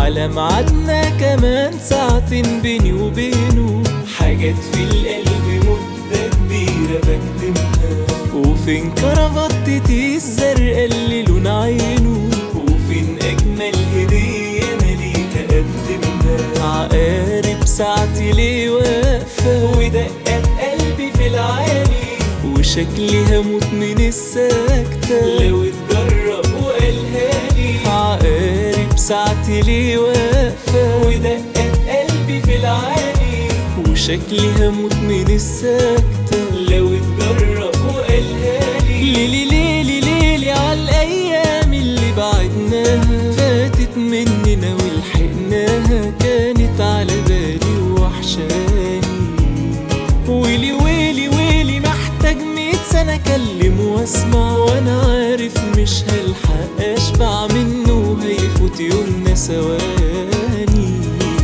على ميعادنا كمان ساعتين بيني وبينه حاجات في القلب مدة كبيرة بكتمها وفين كرافتتي الزرقاء اللي لون عينه وفين أجمل هدية أنا ليك أقدمها عقارب ساعتي ليه واقفة ودقات قلبي في العالي وشكلي هموت من السكتة لو اتجرأ وقالها لي عقارب ساعتي ليه واقفة ودقات قلبي في العالي وشكلي هموت من السكتة لو اتجرأ وقالها لي ليلي ليلي ليلي عالأيام اللي بعدناها فاتت مننا ولحقناها كانت على بالي وحشاني ويلي ويلي ويلي محتاج مية سنة أكلم وأسمع وأنا عارف مش هلحق أشبع منه هيفوت يومنا ثواني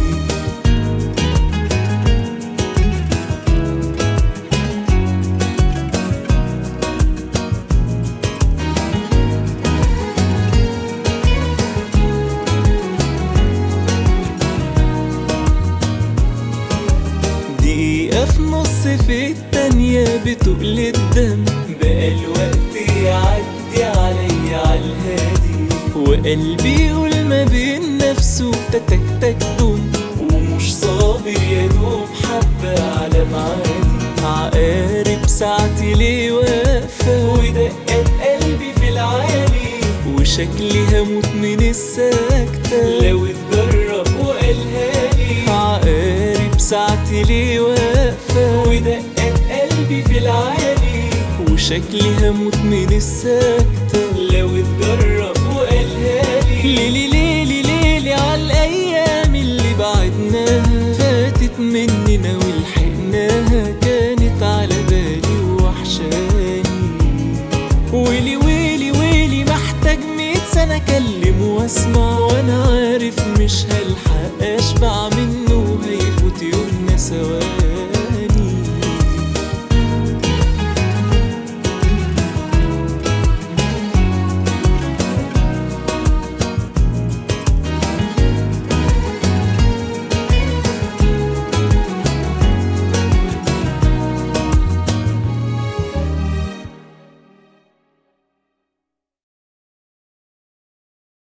دقيقة في نص في التانية بتقل الدم بقى الوقت يعدي عليا عالهادي وقلبي يقول ما بين نفسه تتك تك دم ومش صابر يا دوب حبة على معادي عقارب ساعتي ليه واقفة ودقات قلبي في العالي وشكلي هموت من السكتة لو اتجرأ وقالها لي عقارب ساعتي ليه واقفة ودقات قلبي في العالي وشكلي هموت من السكتة لو اتجرأ وقالها لي ليلي ليلي ليلي عالأيام اللي بعدناها فاتت مننا ولحقناها كانت على بالي وحشاني ويلي ويلي ويلي محتاج مية سنة أكلم وأسمع وأنا عارف مش هلحق أشبع منه